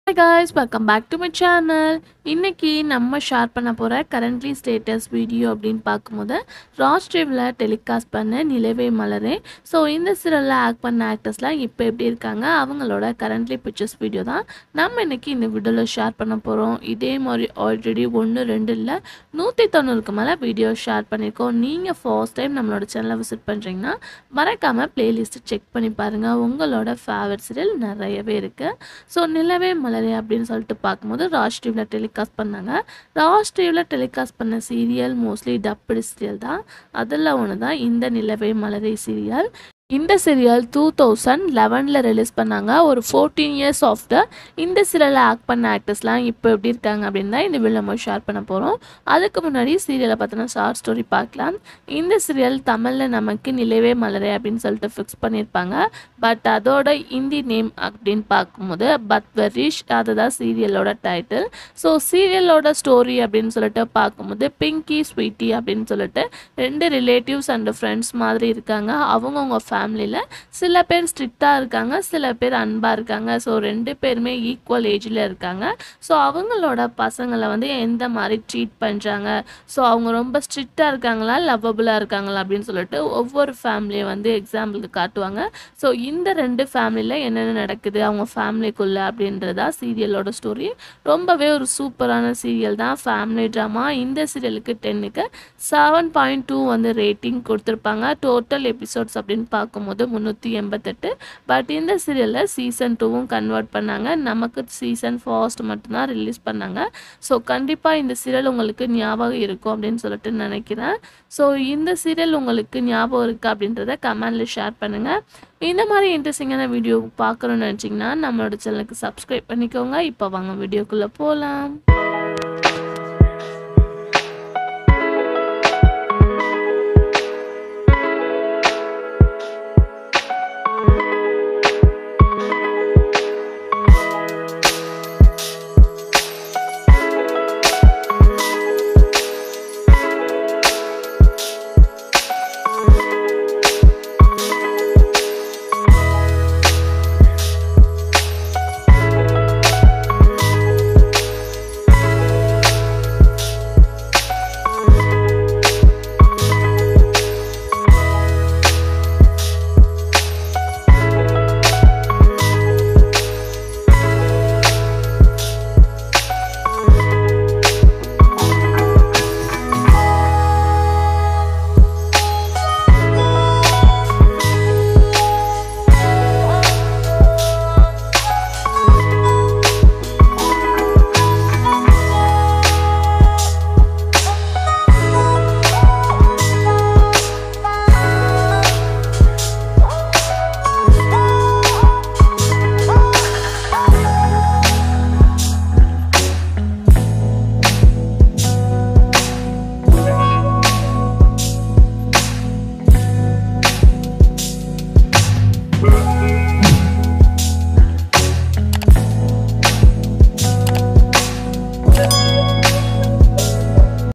hi guys welcome back to my channel இன்னைக்கு நம்ம share பண்ண போகிற கரண்ட்லி ஸ்டேட்டஸ் வீடியோ அப்படின்னு பார்க்கும்போது ராஜ் டிவியில் டெலிகாஸ்ட் பண்ண நிலவே மலரே ஸோ இந்த சீரியலில் ஆக்ட் பண்ண ஆக்டர்ஸ்லாம் இப்போ எப்படி இருக்காங்க அவங்களோட கரண்ட்லி பிக்சர்ஸ் வீடியோ தான் நம்ம இன்னைக்கு இந்த வீடியோவில் ஷேர் பண்ண போகிறோம் இதே மாதிரி ஆல்ரெடி ஒன்று ரெண்டு இல்லை நூற்றி தொண்ணூறுக்கு மேலே வீடியோ ஷேர் பண்ணியிருக்கோம் நீங்கள் ஃபர்ஸ்ட் டைம் நம்மளோட சேனலை விசிட் பண்ணுறீங்கன்னா மறக்காமல் பிளேலிஸ்ட்டு செக் பண்ணி பாருங்கள் உங்களோட ஃபேவரட் சீரியல் நிறையவே இருக்குது ஸோ நிலவே மலரே அப்படின்னு சொல்லிட்டு பார்க்கும்போது ராஜ் டிவியில் டெலிகாஸ்ட் பண்ணாங்க ராஜ் டிவியில் டெலிகாஸ்ட் பண்ண சீரியல் மோஸ்ட்லி டப்புடு சீரியல் தான் அதில் ஒன்று தான் இந்த நிலவே மலரே சீரியல் இந்த சீரியல் டூ தௌசண்ட் லெவனில் ரிலீஸ் பண்ணாங்க ஒரு ஃபோர்டீன் இயர்ஸ் ஆஃப்டர் இந்த சீரியலில் ஆக்ட் பண்ண ஆக்டர்ஸ்லாம் இப்போ எப்படி இருக்காங்க அப்படின்னு தான் இந்த வீடியோ நம்ம ஷேர் பண்ண போகிறோம் அதுக்கு முன்னாடி சீரியலை பார்த்தினா ஷார்ட் ஸ்டோரி பார்க்கலாம் இந்த சீரியல் தமிழில் நமக்கு நிலவே மலரே அப்படின்னு சொல்லிட்டு ஃபிக்ஸ் பண்ணியிருப்பாங்க பட் அதோட ஹிந்தி நேம் அப்படின்னு பார்க்கும்போது பத்வரிஷ் அதுதான் சீரியலோட டைட்டில் ஸோ சீரியலோட ஸ்டோரி அப்படின்னு சொல்லிட்டு பார்க்கும்போது பிங்கி ஸ்வீட்டி அப்படின்னு சொல்லிட்டு ரெண்டு ரிலேட்டிவ்ஸ் அண்ட் ஃப்ரெண்ட்ஸ் மாதிரி இருக்காங்க அவங்கவுங்க ஃபேமிலியில் சில பேர் ஸ்ட்ரிக்டாக இருக்காங்க சில பேர் அன்பாக இருக்காங்க ஸோ ரெண்டு பேருமே ஈக்குவல் ஏஜில் இருக்காங்க ஸோ அவங்களோட பசங்களை வந்து எந்த மாதிரி ட்ரீட் பண்ணுறாங்க ஸோ அவங்க ரொம்ப ஸ்ட்ரிக்டாக இருக்காங்களா லவ்வபுளாக இருக்காங்களா அப்படின்னு சொல்லிட்டு ஒவ்வொரு ஃபேமிலியை வந்து எக்ஸாம்பிளுக்கு காட்டுவாங்க ஸோ இந்த ரெண்டு ஃபேமிலியில் என்னென்ன நடக்குது அவங்க ஃபேமிலிக்குள்ளே அப்படின்றதா சீரியலோட ஸ்டோரி ரொம்பவே ஒரு சூப்பரான சீரியல் தான் ஃபேமிலி ட்ராமா இந்த சீரியலுக்கு டென்னுக்கு செவன் பாயிண்ட் டூ வந்து ரேட்டிங் கொடுத்துருப்பாங்க டோட்டல் எபிசோட்ஸ் அப்படின்னு பார்க்கும்போது முந்நூற்றி எண்பத்தெட்டு பட் இந்த சீரியலில் சீசன் டூவும் கன்வெர்ட் பண்ணாங்க நமக்கு சீசன் ஃபர்ஸ்ட் மட்டும்தான் ரிலீஸ் பண்ணாங்க ஸோ கண்டிப்பாக இந்த சீரியல் உங்களுக்கு ஞாபகம் இருக்கும் அப்படின்னு சொல்லிட்டு நினைக்கிறேன் ஸோ இந்த சீரியல் உங்களுக்கு ஞாபகம் இருக்கா அப்படின்றத கமெண்டில் ஷேர் பண்ணுங்கள் இந்த மாதிரி இன்ட்ரெஸ்டிங்கான வீடியோ பார்க்கணும்னு நினச்சிங்கன்னா நம்மளோட சேனலுக்கு சப்ஸ்கிரைப் பண்ணிக்கோங்க இப்போ வாங்க வீடியோக்குள்ளே போகலாம்